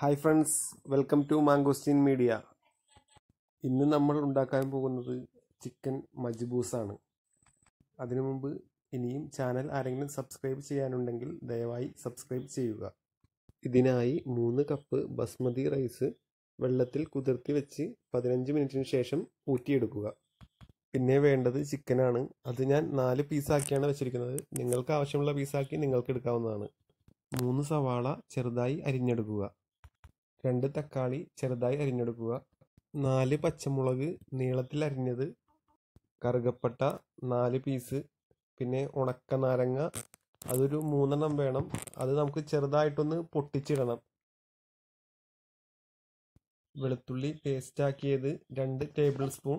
hi friends welcome to Mangosteen Media ഇന്ന് നമ്മൾ ഉണ്ടാക്കാൻ പോകുന്നത് ചിക്കൻ മജ്ബൂസാണ് അതിനു മുമ്പ് ഇനിയും ചാനൽ ആരെങ്കിലും സബ്സ്ക്രൈബ് ചെയ്യാനുണ്ടെങ്കിൽ ദയവായി സബ്സ്ക്രൈബ് ചെയ്യുക ഇതിനായി മൂന്ന് കപ്പ് ബസ്മതി റൈസ് വെള്ളത്തിൽ കുതിർത്തി വെച്ച് പതിനഞ്ച് മിനിറ്റിന് ശേഷം ഊറ്റിയെടുക്കുക പിന്നെ വേണ്ടത് ചിക്കനാണ് അത് ഞാൻ നാല് പീസാക്കിയാണ് വെച്ചിരിക്കുന്നത് നിങ്ങൾക്ക് ആവശ്യമുള്ള പീസാക്കി നിങ്ങൾക്ക് എടുക്കാവുന്നതാണ് മൂന്ന് സവാള ചെറുതായി അരിഞ്ഞെടുക്കുക രണ്ട് തക്കാളി ചെറുതായി അരിഞ്ഞെടുക്കുക നാല് പച്ചമുളക് നീളത്തിൽ അരിഞ്ഞത് കറുകപ്പട്ട നാല് പീസ് പിന്നെ ഉണക്ക നാരങ്ങ അതൊരു മൂന്നെണ്ണം വേണം അത് നമുക്ക് ചെറുതായിട്ടൊന്ന് പൊട്ടിച്ചിടണം വെളുത്തുള്ളി പേസ്റ്റാക്കിയത് രണ്ട് ടേബിൾ സ്പൂൺ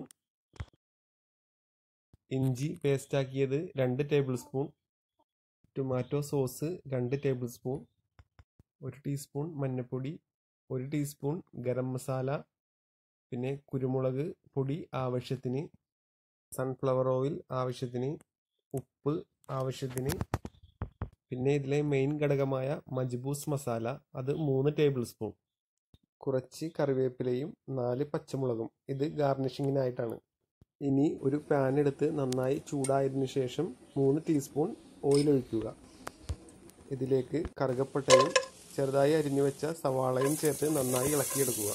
ഇഞ്ചി പേസ്റ്റാക്കിയത് രണ്ട് ടേബിൾ സ്പൂൺ ടൊമാറ്റോ സോസ് രണ്ട് ടേബിൾ സ്പൂൺ ഒരു ടീസ്പൂൺ മഞ്ഞൾപ്പൊടി ഒരു ടീസ്പൂൺ ഗരം മസാല പിന്നെ കുരുമുളക് പൊടി ആവശ്യത്തിന് സൺഫ്ലവർ ഓയിൽ ആവശ്യത്തിന് ഉപ്പ് ആവശ്യത്തിന് പിന്നെ ഇതിലെ മെയിൻ ഘടകമായ മജ്ബൂസ് മസാല അത് മൂന്ന് ടേബിൾ സ്പൂൺ കുറച്ച് കറിവേപ്പിലയും നാല് പച്ചമുളകും ഇത് ഗാർണിഷിങ്ങിനായിട്ടാണ് ഇനി ഒരു പാൻ എടുത്ത് നന്നായി ചൂടായതിനു ശേഷം മൂന്ന് ടീസ്പൂൺ ഓയിൽ ഒഴിക്കുക ഇതിലേക്ക് കറുകപ്പട്ടയും ചെറുതായി അരിഞ്ഞു വെച്ച സവാളയും ചേർത്ത് നന്നായി ഇളക്കിയെടുക്കുക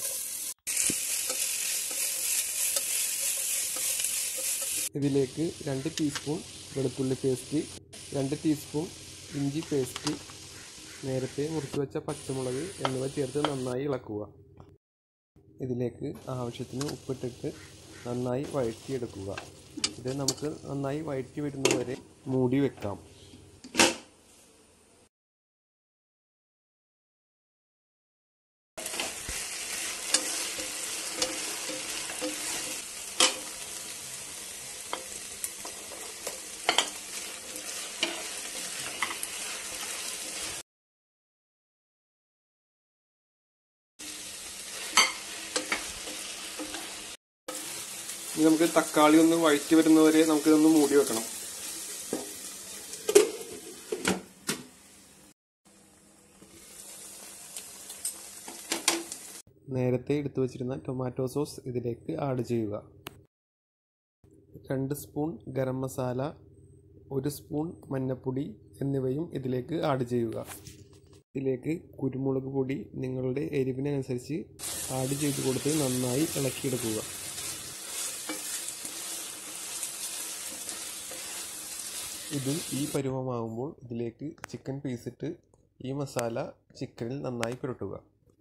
ഇതിലേക്ക് രണ്ട് ടീസ്പൂൺ വെളുത്തുള്ളി പേസ്റ്റ് രണ്ട് ടീസ്പൂൺ ഇഞ്ചി പേസ്റ്റ് നേരത്തെ മുറിച്ചു വെച്ച പച്ചമുളക് എന്നിവ ചേർത്ത് നന്നായി ഇളക്കുക ഇതിലേക്ക് ആവശ്യത്തിന് ഉപ്പിട്ടിട്ട് നന്നായി വഴറ്റിയെടുക്കുക ഇത് നമുക്ക് നന്നായി വഴറ്റി വരുന്നവരെ മൂടി വെക്കാം ഇനി നമുക്ക് തക്കാളി ഒന്ന് വഴറ്റി വരുന്നവരെ നമുക്ക് ഇതൊന്ന് മൂടി വെക്കണം നേരത്തെ എടുത്തു വച്ചിരുന്ന ടൊമാറ്റോ സോസ് ഇതിലേക്ക് ആഡ് ചെയ്യുക രണ്ട് സ്പൂൺ ഗരം മസാല ഒരു സ്പൂൺ മഞ്ഞൾപ്പൊടി എന്നിവയും ഇതിലേക്ക് ആഡ് ചെയ്യുക ഇതിലേക്ക് കുരുമുളക് പൊടി നിങ്ങളുടെ എരിവിനനുസരിച്ച് ആഡ് ചെയ്ത് കൊടുത്ത് നന്നായി ഇളക്കിയെടുക്കുക ഇത് ഈ പരുവമാകുമ്പോൾ ഇതിലേക്ക് ചിക്കൻ പീസിട്ട് ഈ മസാല ചിക്കനിൽ നന്നായി പുരട്ടുക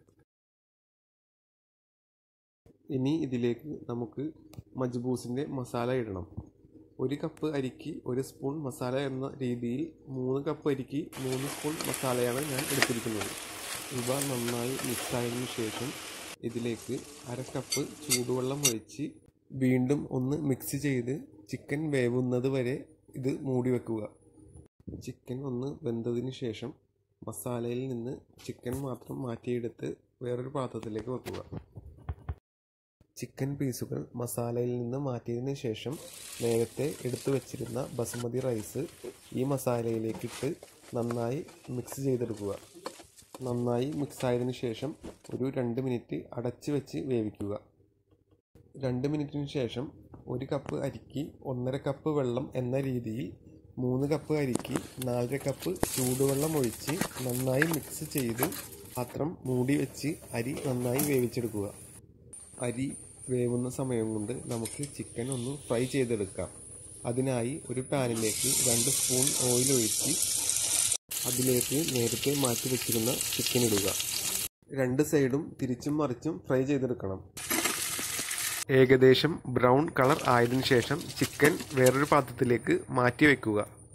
ഇനി ഇതിലേക്ക് നമുക്ക് മജ്ബൂസിൻ്റെ മസാല ഇടണം ഒരു കപ്പ് അരിക്ക് ഒരു സ്പൂൺ മസാല എന്ന രീതിയിൽ മൂന്ന് കപ്പ് അരിക്ക് മൂന്ന് സ്പൂൺ മസാലയാണ് ഞാൻ എടുത്തിരിക്കുന്നത് ഇവ നന്നായി മിക്സായതിനു ശേഷം ഇതിലേക്ക് അര കപ്പ് ചൂടുവെള്ളം ഒഴിച്ച് വീണ്ടും ഒന്ന് മിക്സ് ചെയ്ത് ചിക്കൻ വേവുന്നത് വരെ ഇത് മൂടി വെക്കുക ചിക്കൻ ഒന്ന് വെന്തതിന് ശേഷം മസാലയിൽ നിന്ന് ചിക്കൻ മാത്രം മാറ്റിയെടുത്ത് വേറൊരു പാത്രത്തിലേക്ക് വെക്കുക ചിക്കൻ പീസുകൾ മസാലയിൽ നിന്ന് മാറ്റിയതിന് ശേഷം നേരത്തെ എടുത്തു വച്ചിരുന്ന ബസുമതി റൈസ് ഈ മസാലയിലേക്കിട്ട് നന്നായി മിക്സ് ചെയ്തെടുക്കുക നന്നായി മിക്സ് ആയതിനു ശേഷം ഒരു രണ്ട് മിനിറ്റ് അടച്ച് വെച്ച് വേവിക്കുക രണ്ട് മിനിറ്റിന് ശേഷം ഒരു കപ്പ് അരിക്ക് ഒന്നര കപ്പ് വെള്ളം എന്ന രീതിയിൽ മൂന്ന് കപ്പ് അരിക്ക് നാലര കപ്പ് ചൂടുവെള്ളം ഒഴിച്ച് നന്നായി മിക്സ് ചെയ്ത് പാത്രം മൂടി വെച്ച് അരി നന്നായി വേവിച്ചെടുക്കുക അരി വേവുന്ന സമയം കൊണ്ട് നമുക്ക് ചിക്കൻ ഒന്ന് ഫ്രൈ ചെയ്തെടുക്കാം അതിനായി ഒരു പാനിലേക്ക് രണ്ട് സ്പൂൺ ഓയിൽ ഒഴിച്ച് അതിലേക്ക് നേരത്തെ മാറ്റി വെച്ചിരുന്ന ചിക്കൻ ഇടുക രണ്ട് സൈഡും തിരിച്ചും മറിച്ചും ഫ്രൈ ചെയ്തെടുക്കണം ഏകദേശം ബ്രൗൺ കളർ ആയതിനു ശേഷം ചിക്കൻ വേറൊരു പാത്രത്തിലേക്ക് മാറ്റി വെക്കുക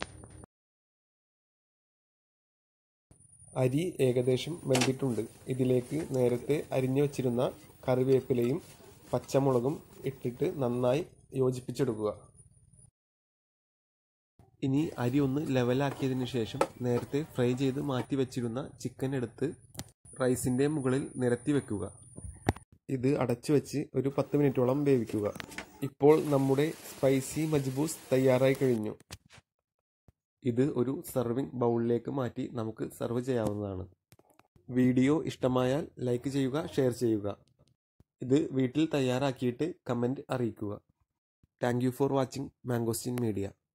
അരി ഏകദേശം വെന്തിട്ടുണ്ട് ഇതിലേക്ക് നേരത്തെ അരിഞ്ഞു വച്ചിരുന്ന കറിവേപ്പിലയും പച്ചമുളകും ഇട്ടിട്ട് നന്നായി യോജിപ്പിച്ചെടുക്കുക ഇനി അരി ഒന്ന് ലെവലാക്കിയതിന് ശേഷം നേരത്തെ ഫ്രൈ ചെയ്ത് മാറ്റി വെച്ചിരുന്ന ചിക്കൻ എടുത്ത് റൈസിൻ്റെ മുകളിൽ നിരത്തി വെക്കുക ഇത് അടച്ചു വെച്ച് ഒരു പത്ത് മിനിറ്റോളം വേവിക്കുക ഇപ്പോൾ നമ്മുടെ സ്പൈസി മജ്ബൂസ് തയ്യാറായി കഴിഞ്ഞു ഇത് ഒരു സെർവിങ് ബൗളിലേക്ക് മാറ്റി നമുക്ക് സെർവ് ചെയ്യാവുന്നതാണ് വീഡിയോ ഇഷ്ടമായാൽ ലൈക്ക് ചെയ്യുക ഷെയർ ചെയ്യുക ഇത് വീട്ടിൽ തയ്യാറാക്കിയിട്ട് കമൻറ്റ് അറിയിക്കുക thank you for watching Mangosteen media